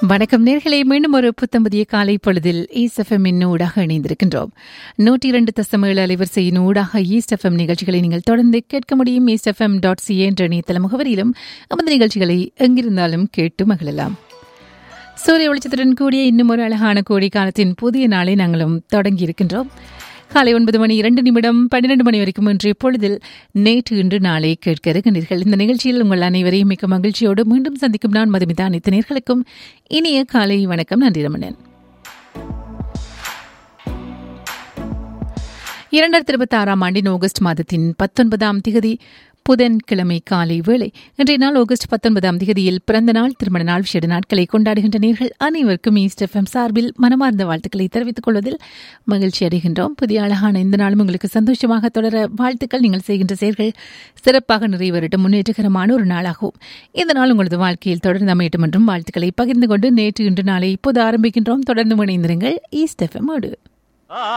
வணக்கம் நேர்களை மீண்டும் ஒரு புத்தம்புதிய காலை பொழுதில் ஈஸ்ட் எஃப்எம் ஊடாக இணைந்திருக்கின்றோம் நூற்றி இரண்டு தசம் ஏழு அலைவரிசையின் ஊடாக ஈஸ்ட் எஃப்எம் நிகழ்ச்சிகளை நீங்கள் தொடர்ந்து கேட்க முடியும் ஈஸ்ட் எஃப்எம் டாட் சி என்ற இணையதள முகவரியிலும் நமது நிகழ்ச்சிகளை எங்கிருந்தாலும் கேட்டு மகிழலாம் சூரிய வெளிச்சத்துடன் கூடிய இன்னும் ஒரு அழகான கோடை காலத்தின் புதிய நாளை நாங்களும் தொடங்கி இருக்கின்றோம் காலை ஒன்பது மணி இரண்டு நிமிடம் பன்னிரண்டு மணி வரைக்கும் இன்றைய பொழுதில் நேற்று இன்று நாளை கேட்க இருக்கின்றீர்கள் இந்த நிகழ்ச்சியில் உங்கள் அனைவரையும் மிக்க மகிழ்ச்சியோடு மீண்டும் சந்திக்கும் நான் மதுமிதா அனைத்து நேர்களுக்கும் இனிய காலை வணக்கம் நன்றி ரமணன் இரண்டாயிரத்தி இருபத்தி ஆறாம் ஆண்டின் ஆகஸ்ட் மாதத்தின் பத்தொன்பதாம் திகதி புதன்கிழமை காலை வேளை இன்றைய நாள் ஆகஸ்ட் பத்தொன்பதாம் திகதியில் பிறந்த நாள் திருமண நாள் விசேட நாட்களை கொண்டாடுகின்ற நேர்கள் அனைவருக்கும் ஈஸ்ட் எஃப்எம் சார்பில் மனமார்ந்த வாழ்த்துக்களை தெரிவித்துக் கொள்வதில் மகிழ்ச்சி அடைகின்றோம் புதிய அழகான இந்த நாளும் உங்களுக்கு சந்தோஷமாக தொடர வாழ்த்துக்கள் நீங்கள் செய்கின்ற செயல்கள் சிறப்பாக நிறைவேறட்டும் முன்னேற்றகரமான ஒரு நாளாகும் இந்த நாள் உங்களது வாழ்க்கையில் தொடர்ந்து அமையட்டும் என்றும் வாழ்த்துக்களை பகிர்ந்து கொண்டு நேற்று இன்று நாளை இப்போது ஆரம்பிக்கின்றோம் தொடர்ந்து இணைந்திருங்கள் ஈஸ்ட் எஃப்எம் ஓடு